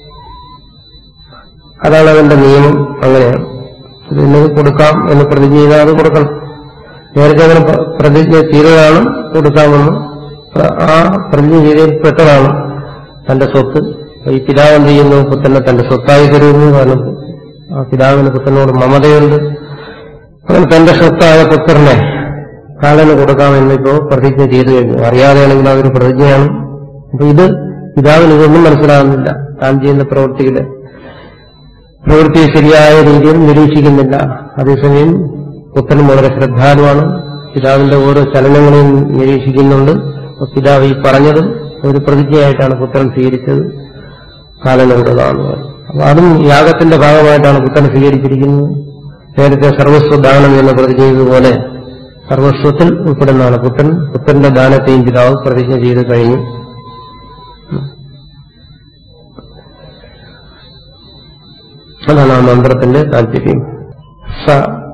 അതാണ് അതിന്റെ നിയമം അങ്ങനെയാണ് ഇത് ഇന്നത് കൊടുക്കാം എന്ന് പ്രതിജ്ഞ ചെയ്താൽ അത് കൊടുക്കണം നേരത്തെ അങ്ങനെ പ്ര- പ്രതിജ്ഞ ചെയ്തതാണ് കൊടുക്കാമെന്ന് പ്ര- ആ പ്രതിജ്ഞ ചെയ്തതിൽ പെട്ടതാണ് തന്റെ സ്വത്ത് ഈ പിതാവ് എന്ത് ചെയ്യുന്നു പുത്രനെ തന്റെ സ്വത്തായി തരുന്നു കാരണം ആ പിതാവിന് പുത്രനോട് മമതയുണ്ട് അങ്ങനെ തന്റെ സ്വത്തായ പുത്രനെ കാലന് കൊടുക്കാമെന്നിപ്പോ പ്രതിജ്ഞ ചെയ്തു കഴിഞ്ഞു അറിയാതെയാണെങ്കിൽ അതൊരു പ്രതിജ്ഞയാണ് അപ്പൊ ഇത് പിതാവിന് ഇതൊന്നും മനസ്സിലാകുന്നില്ല താൻ ചെയ്യുന്ന പ്രവൃത്തിയുടെ പ്രവൃത്തിയെ ശരിയായ രീതിയിൽ നിരീക്ഷിക്കുന്നില്ല അതേസമയം പുത്രൻ വളരെ ശ്രദ്ധാലുവാണ് പിതാവിന്റെ ഓരോ ചലനങ്ങളെയും നിരീക്ഷിക്കുന്നുണ്ട് അപ്പൊ പിതാവ് ഈ പറഞ്ഞതും ഒരു പ്രതിജ്ഞയായിട്ടാണ് പുത്രൻ സ്വീകരിച്ചത് കാലന കൊടുക്കാന്ന് അപ്പൊ അതും യാഗത്തിന്റെ ഭാഗമായിട്ടാണ് പുത്രൻ സ്വീകരിച്ചിരിക്കുന്നത് നേരത്തെ സർവസ്വദാനം എന്ന് പ്രതിജ്ഞ ചെയ്തതുപോലെ സർവസ്വത്തിൽ ഉൾപ്പെടുന്നതാണ് പുത്രൻ പുത്രന്റെ ദാനത്തെയും പിതാവ് പ്രതിജ്ഞ ചെയ്ത് കഴിഞ്ഞു അതാണ് ആ മന്ത്രത്തിന്റെ താല്പര്യം സ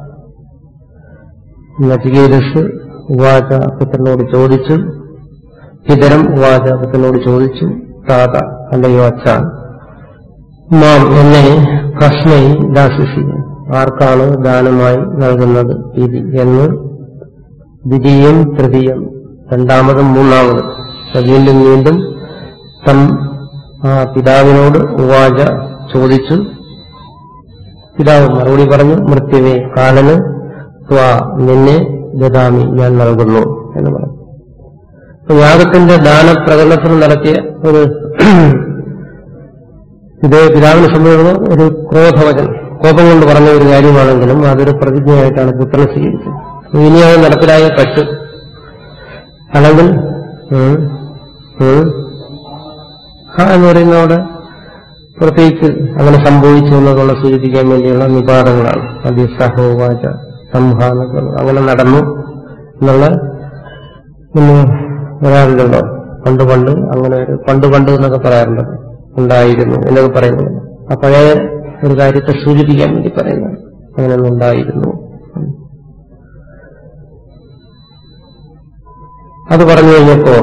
നചികേതസ് ഉവാച പുത്രനോട് ചോദിച്ചു ഇതരം ഉവാച പുത്രനോട് ചോദിച്ചു താത അല്ലയോ അച്ഛ മാം എന്നെ കസ്മൈ ദാസിസി ആർക്കാണ് ദാനമായി നൽകുന്നത് ഇത് എന്ന് ദ്വിതീയം തൃതീയം രണ്ടാമതും മൂന്നാമതും അപ്പൊ വീണ്ടും വീണ്ടും തം ആ പിതാവിനോട് ഉവാച ചോദിച്ചു പിതാവ് മറുപടി പറഞ്ഞു മൃത്യുവേ കാലന് ത്വാ നിന്നെ ദദാമി ഞാൻ നൽകുന്നു എന്ന് പറഞ്ഞു അപ്പൊ യാഗത്തിന്റെ ദാനപ്രകടനത്തിന് നടത്തിയ ഒരു ഇത് പിതാവിനെ സംബന്ധിക്കുന്ന ഒരു ക്രോധവചനം കോപം കൊണ്ട് പറഞ്ഞ ഒരു കാര്യമാണെങ്കിലും അതൊരു പ്രതിജ്ഞയായിട്ടാണ് പുത്രനെ സ്വീകരിച്ചത് ഇനി അത് നടപ്പിലായേ പറ്റും അല്ലെങ്കിൽ ഉം, ഉം, ഹ എന്ന് പറയുന്നതോടെ പ്രത്യേകിച്ച് അങ്ങനെ സംഭവിച്ചു എന്നതുള്ള സൂചിപ്പിക്കാൻ വേണ്ടിയുള്ള നിപാതങ്ങളാണ് അതിസഹോവാച സംഹാനങ്ങൾ അങ്ങനെ നടന്നു എന്നുള്ള ഇന്ന് പറയാറുണ്ടല്ലോ പണ്ട് പണ്ട് അങ്ങനെ ഒരു പണ്ട് പണ്ട് എന്നൊക്കെ പറയാറുണ്ട് ഉണ്ടായിരുന്നു എന്നൊക്കെ പറയുന്നത് ആ പഴയ ഒരു കാര്യത്തെ സൂചിപ്പിക്കാൻ വേണ്ടി പറയുന്നത് അങ്ങനെയൊന്നും ഉണ്ടായിരുന്നു അത് പറഞ്ഞു കഴിഞ്ഞപ്പോ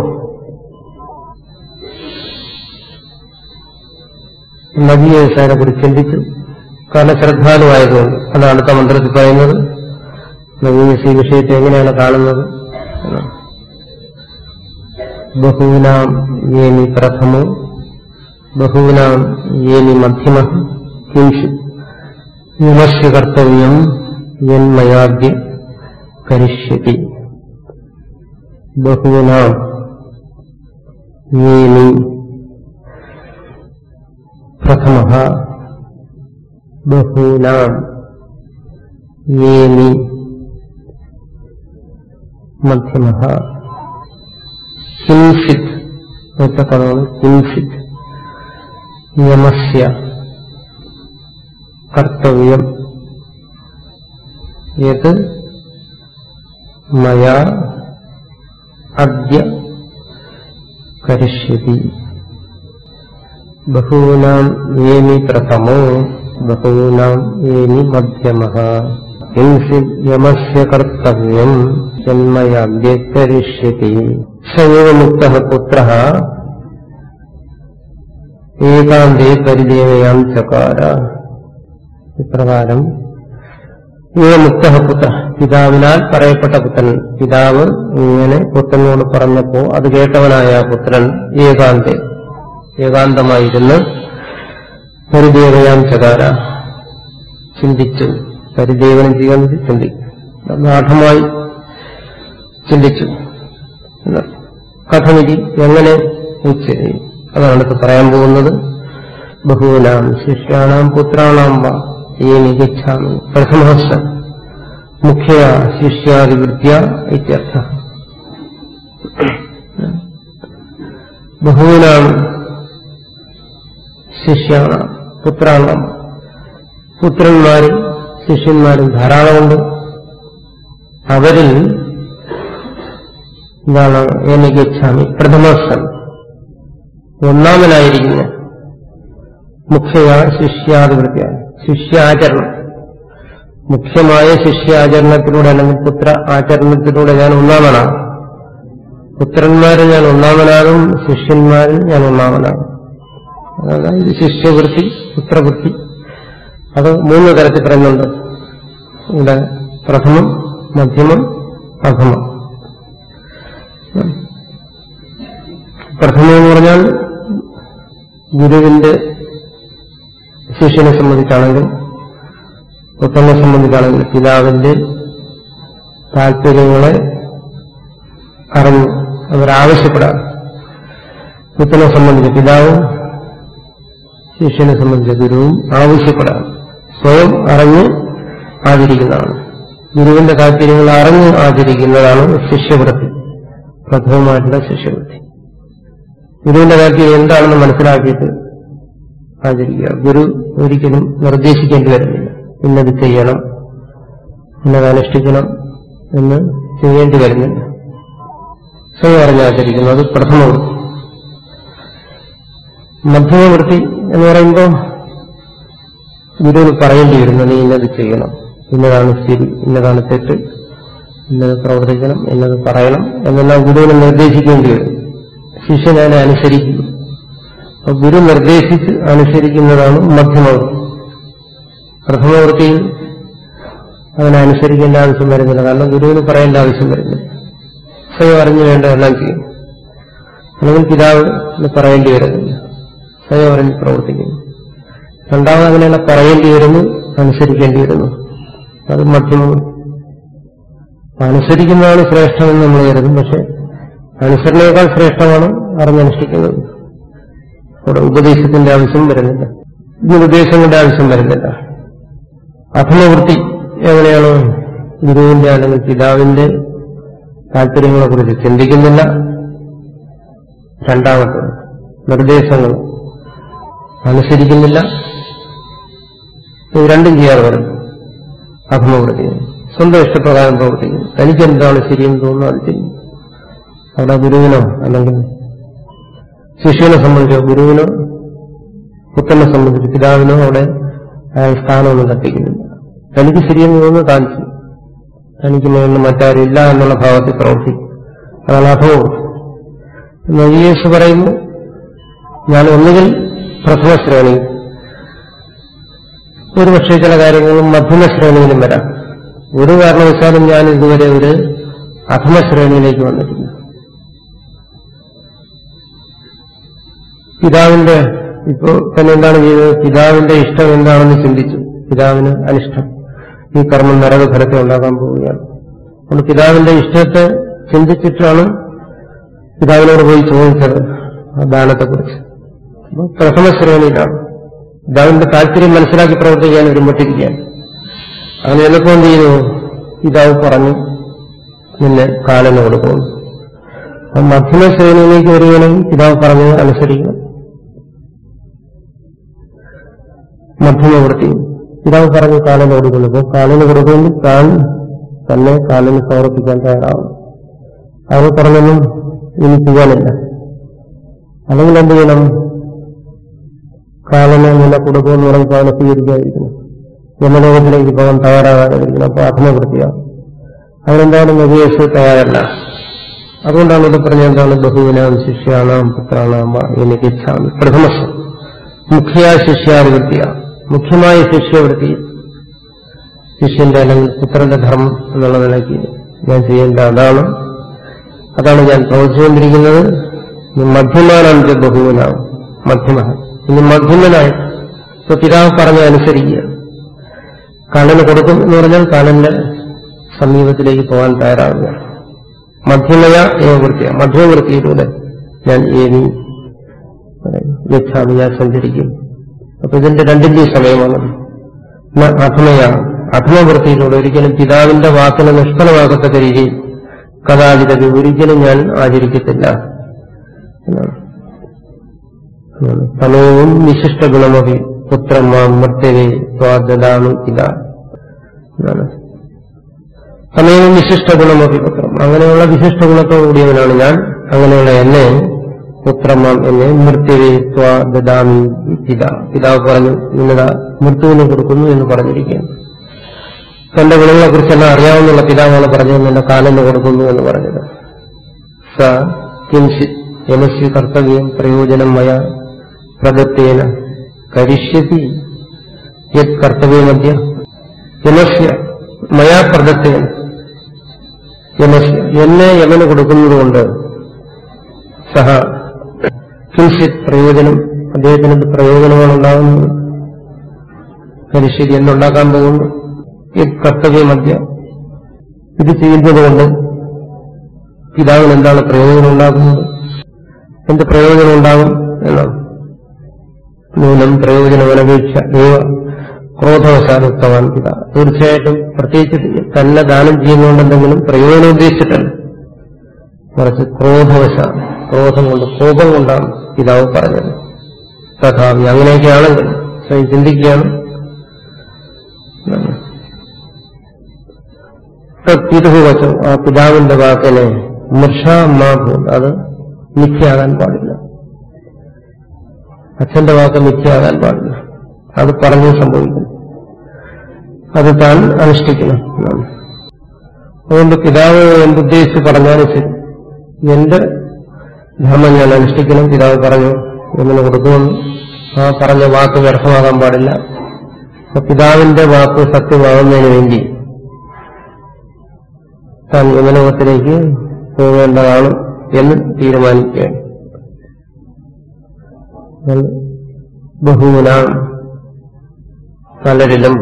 നദിയെ കുറിച്ച് ചിന്തിച്ചു കാരണം ശ്രദ്ധാലുവായതുകൊണ്ട് അതാണ് അടുത്ത മന്ത്രത്തിൽ പറയുന്നത് നവീസ് ഈ വിഷയത്തെ എങ്ങനെയാണ് കാണുന്നത് എന്നാണ്. ബഹൂനാം ഏനി പ്രഥമോ ബഹൂനാം ഏനി മധ്യമ കിഞ്ചിത് വിമർശ്യ കർത്തവ്യം യന്മയാദ്യ കരിഷ്യതി ബഹൂനാം ഏനി പ്രഥമ ബഹൂനാം ഏനി മധ്യമ കിംസിത് എന്ന പദമാണ് കിംസിത് യമസ്യ കർത്തവ്യം യത് മയാ അദ്യ കരിഷ്യതി ബഹൂനാം ഏനി പ്രഥമോ ബഹൂനാം ഏനി മധ്യമ കിംസിത് യമസ്യ കർത്തവ്യം ജന്മയാദ്യ കരിഷ്യതി സൈവ മുക്ത പുത്ര ഏകാന്തേ പരിദേവയാം ചകാര ഇപ്രകാരം ഇവ മുക്ത പുത്ര പിതാവിനാൽ പറയപ്പെട്ട പുത്രൻ പിതാവ് ഇങ്ങനെ പുത്രനോട് പറഞ്ഞപ്പോ അത് കേട്ടവനായ ആ പുത്രൻ ഏകാന്തേ ഏകാന്തമായിരുന്ന് പരിദേവയാം ചകാര ചിന്തിച്ചു പരിദേവനം ചെയ്യാൻ ചിന്തിക്കും ഗാഠമായി ചിന്തിച്ചു എന്നർത്ഥം. കഥമിതി എങ്ങനെ ഉച്ചരി അതാണ് അടുത്ത് പറയാൻ പോകുന്നത് ബഹൂനാം ശിഷ്യാണാം പുത്രാണാം വാ ഏനി ഗച്ഛാമി പ്രഥമഹസ മുഖ്യ ശിഷ്യാതിവൃത്യ ഇത്യർത്ഥ ബഹൂനാം ശിഷ്യാണ് പുത്രാണ് പുത്രന്മാരും ശിഷ്യന്മാരും ധാരാളമുണ്ട് അവരിൽ എന്താണ് എനിക്ക് ഇച്ഛാമി പ്രഥമസ്ഥൻ ഒന്നാമനായിരിക്കുന്ന മുഖ്യമായ ശിഷ്യാധിപത്യ ശിഷ്യാചരണം മുഖ്യമായ ശിഷ്യാചരണത്തിലൂടെ അല്ലെങ്കിൽ പുത്ര ആചരണത്തിലൂടെ ഞാൻ ഒന്നാമനാകും പുത്രന്മാരിൽ ഞാൻ ഒന്നാമനാകും ശിഷ്യന്മാരിൽ ഞാൻ ഒന്നാമനാകും അതായത് ശിഷ്യവൃത്തി പുത്രവൃത്തി അത് മൂന്ന് തരത്തിൽ പറയുന്നുണ്ട് ഇവിടെ പ്രഥമം മധ്യമം അധമം പ്രഥമം എന്ന് പറഞ്ഞാൽ ഗുരുവിന്റെ ശിഷ്യനെ സംബന്ധിച്ചാണെങ്കിൽ പുത്രനെ സംബന്ധിച്ചാണെങ്കിൽ പിതാവിന്റെ താല്പര്യങ്ങളെ അറിഞ്ഞു അവരാവശ്യപ്പെടാം പുത്രനെ സംബന്ധിച്ച് പിതാവും ശിഷ്യനെ സംബന്ധിച്ച ഗുരുവും ആവശ്യപ്പെടാം സ്വയം അറിഞ്ഞ് ആചരിക്കുന്നതാണ് ഗുരുവിന്റെ താല്പര്യങ്ങൾ അറിഞ്ഞ് ആചരിക്കുന്നതാണ് ശിഷ്യവൃത്തി പ്രഥമമായിട്ടുള്ള ശിഷ്യവൃത്തി ഗുരുവിന്റെ താല്പര്യം എന്താണെന്ന് മനസ്സിലാക്കിയിട്ട് ആചരിക്കുക ഗുരു ഒരിക്കലും നിർദ്ദേശിക്കേണ്ടി വരുന്നില്ല ഇന്നത് ചെയ്യണം ഇന്നത് അനുഷ്ഠിക്കണം എന്ന് ചെയ്യേണ്ടി വരുന്നില്ല സ്വയം അറിഞ്ഞ് ആചരിക്കുന്നു അത് പ്രഥമവൃത്തി മധ്യമവൃത്തി എന്ന് പറയുമ്പോൾ ഗുരുവിന് പറയേണ്ടി വരുന്നു നീ ഇന്നത് ചെയ്യണം ഇന്നതാണ് ശരി ഇന്നതാണ് തെറ്റ് ഇന്നത് പ്രവർത്തിക്കണം ഇന്നത് പറയണം എന്നെല്ലാം ഗുരുവിനെ നിർദ്ദേശിക്കേണ്ടി വരും ശിഷ്യൻ അതിനെ അനുസരിക്കുന്നു അപ്പൊ ഗുരു നിർദ്ദേശിച്ച് അനുസരിക്കുന്നതാണ് മധ്യമവൃത്തി പ്രഥമവൃത്തിയിൽ അതിനെ അനുസരിക്കേണ്ട ആവശ്യം വരുന്നില്ല കാരണം ഗുരുവിന് പറയേണ്ട ആവശ്യം വരുന്നില്ല സ്വയം അറിഞ്ഞു വേണ്ട എല്ലാം ചെയ്യും അല്ലെങ്കിൽ പിതാവിന് പറയേണ്ടി വരുന്നില്ല സ്വയം അറിഞ്ഞ് പ്രവർത്തിക്കുന്നു രണ്ടാമത് അങ്ങനെയല്ല പറയേണ്ടി വരുന്നു അനുസരിക്കേണ്ടി വരുന്നു അത് മധ്യമം അനുസരിക്കുന്നതാണ് ശ്രേഷ്ഠമെന്ന് നമ്മൾ കരുതും പക്ഷെ അനുസരണയേക്കാൾ ശ്രേഷ്ഠമാണ് അറിഞ്ഞനുഷ്ഠിക്കുന്നത് അവിടെ ഉപദേശത്തിന്റെ ആവശ്യം വരുന്നില്ല ഇതിന് ഉപദേശങ്ങളുടെ ആവശ്യം വരുന്നില്ല അധമവൃത്തി എങ്ങനെയാണ് ഗുരുവിന്റെ അല്ലെങ്കിൽ പിതാവിന്റെ താല്പര്യങ്ങളെ കുറിച്ച് ചിന്തിക്കുന്നില്ല രണ്ടാമത്തത് നിർദ്ദേശങ്ങൾ അനുസരിക്കുന്നില്ല ഇത് രണ്ടും ചെയ്യാതെ വരും അധമവൃത്തി സ്വന്തം ഇഷ്ടപ്രകാരം പ്രവർത്തിക്കുന്നു തനിക്ക് എന്താണ് ശരിയെന്ന് തോന്നുന്നു അത് ചെയ്യും അവിടെ ഗുരുവിനോ അല്ലെങ്കിൽ ശിശുവിനെ സംബന്ധിച്ചോ ഗുരുവിനോ പുത്രനെ സംബന്ധിച്ച് പിതാവിനോ അവിടെ അയാൾ സ്ഥാനമൊന്നും കത്തിക്കുന്നില്ല തനിക്ക് ശരിയെന്ന് തോന്നുന്നു താൻ ചെയ്യും തനിക്ക് മേളിൽ മറ്റാരും ഇല്ല എന്നുള്ള ഭാവത്തിൽ പ്രവർത്തിക്കും അതാണ് അധമവും നജിയേസ് പറയുന്നു ഞാൻ ഒന്നുകിൽ പ്രഥമ ശ്രേണി ഒരുപക്ഷെ ചില കാര്യങ്ങളും മധ്യമ ശ്രേണിയിലും വരാം ഒരു കാരണവശാലും ഞാൻ ഇതുവരെ ഒരു അധമ ശ്രേണിയിലേക്ക് വന്നിട്ടില്ല പിതാവിന്റെ ഇപ്പോ തന്നെ എന്താണ് ചെയ്തത് പിതാവിന്റെ ഇഷ്ടം എന്താണെന്ന് ചിന്തിച്ചു പിതാവിന് അനിഷ്ടം ഈ കർമ്മം നരകഫലത്തെ ഉണ്ടാക്കാൻ പോവുകയാണ് അതുകൊണ്ട് പിതാവിന്റെ ഇഷ്ടത്തെ ചിന്തിച്ചിട്ടാണ് പിതാവിനോട് പോയി ചോദിച്ചത് ആ ദാനത്തെക്കുറിച്ച് അപ്പൊ പ്രഥമ ശ്രേണിയിലാണ് പിതാവിന്റെ താല്പര്യം മനസ്സിലാക്കി പ്രവർത്തിക്കാൻ ഒരുമ്പെട്ടിരിക്കുകയാണ് അങ്ങനെ എളുപ്പം എന്ത് ചെയ്തു പിതാവ് പറഞ്ഞു നിന്നെ കാലന് കൊടുക്കുന്നു അപ്പം മധ്യമ ശ്രേണിയിലേക്ക് വരികയാണെങ്കിൽ പിതാവ് പറഞ്ഞത് അനുസരിക്കണം മധ്യമവൃത്തി പിതാവ് പറഞ്ഞു കാലന് കൊടുക്കുന്നു അപ്പോൾ കാലന് കൊടുക്കുമെങ്കിൽ താൻ തന്നെ കാലന് സമർപ്പിക്കാൻ തയ്യാറാവും അവർ പറഞ്ഞൊന്നും ഇനി ചെയ്യാനില്ല അല്ലെങ്കിൽ എന്ത് ചെയ്യണം കാലന് നില കൊടുക്കുമെന്ന് പറയുമ്പോൾ അവനെ സ്വീകരിക്കാതിരിക്കുന്നു യമലോകത്തിലേക്ക് പോകാൻ തയ്യാറാകാതിരിക്കണം അപ്പൊ അധമവൃത്തിയാണ് അതിനെന്താണ് നദിയേഷ് തയ്യാറല്ല അതുകൊണ്ടാണ് ഇത് പറഞ്ഞ എന്താണ് ബഹുവിനാം ശിഷ്യാണാം പുത്രാണാം എനിക്ക് ഇച്ഛാമി പ്രഥമസ് മുഖ്യ ശിഷ്യാനുവൃത്തിയ മുഖ്യമായ ശിഷ്യവൃത്തി ശിഷ്യന്റെ അല്ലെങ്കിൽ പുത്രന്റെ ധർമ്മം എന്നുള്ള നിലയ്ക്ക് ഞാൻ ചെയ്യേണ്ട അതാണ് അതാണ് ഞാൻ പ്രവർത്തിച്ചുകൊണ്ടിരിക്കുന്നത് മധ്യമാനാണ് ബഹുവിനാവും മധ്യമ ഇനി മധ്യമനായി ഇപ്പൊ പിതാവ് പറഞ്ഞ അനുസരിക്കുക കാലന് കൊടുക്കും എന്ന് പറഞ്ഞാൽ കാലന്റെ സമീപത്തിലേക്ക് പോകാൻ തയ്യാറാവുക മധ്യമയ ഏവവൃത്തിയ മധ്യമവൃത്തിയിലൂടെ ഞാൻ ഏനി വെച്ചാണ് ഞാൻ സഞ്ചരിക്കും അപ്പൊ ഇതിന്റെ രണ്ടിന്റെയും സമയമാണ് അധമയാണ് അധമവൃത്തിയിലൂടെ ഒരിക്കലും പിതാവിന്റെ വാക്കിനെ നിഷ്ഫലമാകത്തക്ക രീതിയിൽ കഥാചിത ഒരിക്കലും ഞാൻ ആചരിക്കത്തില്ല എന്നാണ് തമേവും വിശിഷ്ട ഗുണമതി പുത്രം മാം മൃത്യവേ സ്വാദാമി ഇത എന്നാണ് തമേവും വിശിഷ്ട ഗുണമതി പുത്രം അങ്ങനെയുള്ള വിശിഷ്ട ഗുണത്തോടുകൂടിയവനാണ് ഞാൻ അങ്ങനെയുള്ള എന്നെ പുത്രമാം എന്നെ മൃത്യുവേ സ്വാദാമി പിത പിതാവ് പറഞ്ഞു ഇന്നതാ മൃത്യുവിന് കൊടുക്കുന്നു എന്ന് പറഞ്ഞിരിക്കുകയാണ് തന്റെ ഗുണങ്ങളെ കുറിച്ചെല്ലാം അറിയാവുന്നുള്ള പിതാവാണ് പറഞ്ഞത് എന്റെ കാലിന് കൊടുക്കുന്നു എന്ന് പറഞ്ഞത് സ കിംശിത് യമസ്യ കർത്തവ്യം പ്രയോജനം മയ പ്രദത്തേന കരിഷ്യതി യത് കർത്തവ്യമദ്യ യമസ്യ മയാ പ്രദത്തേന യമസ്യ എന്നെ യമന് കൊടുക്കുന്നതുകൊണ്ട് സഹ കിംശിത് പ്രയോജനം അദ്ദേഹത്തിന് എന്ത് പ്രയോജനമാണ് ഉണ്ടാകുന്നത് കരിഷ്യതി എന്തുണ്ടാക്കാൻ പോകുന്നു യത് കർത്തവ്യമദ്യ ഇത് ചെയ്യുന്നതുകൊണ്ട് പിതാവിന് എന്താണ് പ്രയോജനം ഉണ്ടാകുന്നത് എന്ത് പ്രയോജനം ഉണ്ടാകും എന്നാണ് നൂനം പ്രയോജനമനപേക്ഷ ദൈവ ക്രോധവശാലുക്തവാൻ പിത തീർച്ചയായിട്ടും പ്രത്യേകിച്ച് തന്നെ ദാനം ചെയ്യുന്നതുകൊണ്ട് എന്തെങ്കിലും പ്രയോജനം ഉദ്ദേശിച്ചിട്ടല്ല മറിച്ച് ക്രോധവശ ക്രോധം കൊണ്ട് കോപം കൊണ്ടാണ് പിതാവ് പറഞ്ഞത് തഥാപി അങ്ങനെയൊക്കെയാണെങ്കിൽ സ്വയം ചിന്തിക്കുകയാണ് പിതൃ വച്ചു ആ പിതാവിന്റെ വാക്കിനെ മൃഷാമാഭൂത് അത് മിഥ്യയാകാൻ പാടില്ല അച്ഛന്റെ വാക്ക് മിഥ്യയാകാൻ പാടില്ല അത് പറഞ്ഞു സംഭവിക്കുന്നു അത് താൻ അനുഷ്ഠിക്കണം എന്നാണ് അതുകൊണ്ട് പിതാവ് എന്തുദ്ദേശിച്ച് പറഞ്ഞാലും ശരി എന്റെ ധർമ്മം ഞാൻ അനുഷ്ഠിക്കണം പിതാവ് പറഞ്ഞു എങ്ങനെ കൊടുക്കുമെന്ന് ആ പറഞ്ഞ വാക്ക് വ്യർത്ഥമാകാൻ പാടില്ല അപ്പൊ പിതാവിന്റെ വാക്ക് സത്യമാകുന്നതിന് വേണ്ടി താൻ യമലോകത്തിലേക്ക് പോകേണ്ടതാണ് എന്ന് തീരുമാനിക്കുകയാണ് ബഹുവിന പലരിലും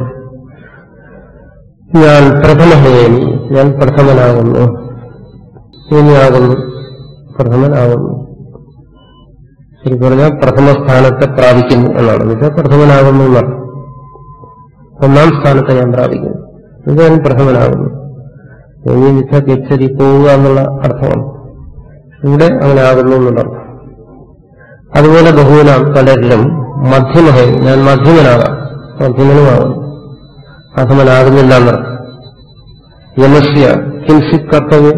ഞാൻ പ്രഥമഹേനി ഞാൻ പ്രഥമനാകുന്നു ഇനിയാകുന്നു പ്രഥമനാകുന്നു ശരി പറഞ്ഞാൽ പ്രഥമ സ്ഥാനത്തെ പ്രാപിക്കുന്നു എന്നാണ് എന്നുവെച്ചാൽ പ്രഥമനാകുന്നു എന്നാണ് ഒന്നാം സ്ഥാനത്തെ ഞാൻ പ്രാപിക്കുന്നു ഇത് ഞാൻ പ്രഥമനാകുന്നു ഇനി വെച്ചാൽ ഗച്ഛതി പോവുക എന്നുള്ള അർത്ഥമാണ് ഇവിടെ അങ്ങനെ ആകുന്നു എന്നുള്ള അർത്ഥം അതുപോലെ ബഹുവിനാം പലരിലും മധ്യമഹേ ഞാൻ മധ്യമനാകാം മധ്യമനുമാകുന്നു അധമനാകുന്നില്ല എന്നർത്ഥം യമസ്യ കിംസിത് കർത്തവ്യം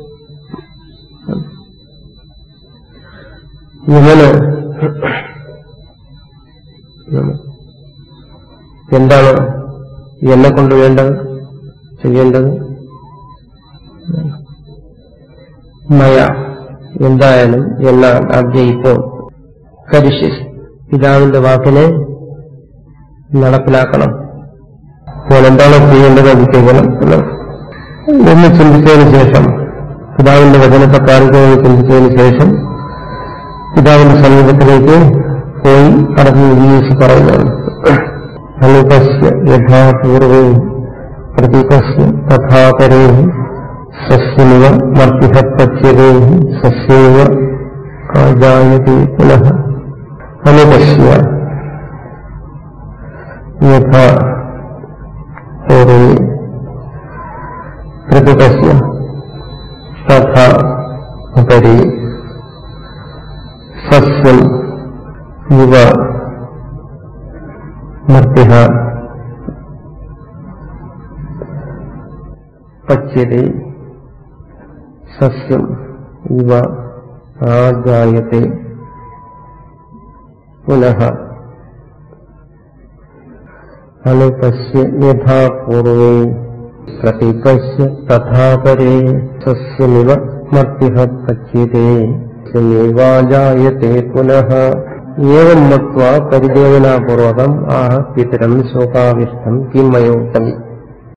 യമന് എന്താണ് എന്നെ കൊണ്ട് വേണ്ടത് ചെയ്യേണ്ടത് മയ എന്തായാലും എന്നാൽ ആദ്യം ഇപ്പോൾ കരിശി പിതാവിന്റെ വാക്കിനെ നടപ്പിലാക്കണം അപ്പോൾ എന്താണ് ചെയ്യേണ്ടത് അത് ചെയ്യണം എന്ന് ചിന്തിച്ചതിന് ശേഷം പിതാവിന്റെ വചനത്തെ പാലിക്കുമെന്ന് ചിന്തിച്ചതിന് ശേഷം പിതാവിന്റെ സമീപത്തിലേക്ക് പോയി അടങ്ങി വിനിയോഗിച്ച് പറയുന്നതാണ് അനുപസ്യ യഥാപൂർവേ പ്രതീകസ്യ തഥാപരേ സസ്യമിവ മർത്തിഹപ്പച്യതേ സസ്യമിവ ആജായതേ പുനഃ അനുപശ്യ യഥാ പൂർവേ പ്രതിപശ്യ തഥാ ഉപരി സസ്യം ഇവ മർത്തിഹ പച്യത്തെ സസ്യം ഇവ ആജായത്തെ പുനഃ അനുപശ്യ യഥാ പൂർവേ പ്രതീകസ്യ തഥാപരേ സസ്യമിവ മർത്തിഹ പച്യത്തെ സസ്യമേവാജായത്തെ പുനഃ ഏവം മത്വാ പരിദേവനാപൂർവകം ആഹ പിതരം ശോകാവിഷ്ടം കിം മയോത്തമി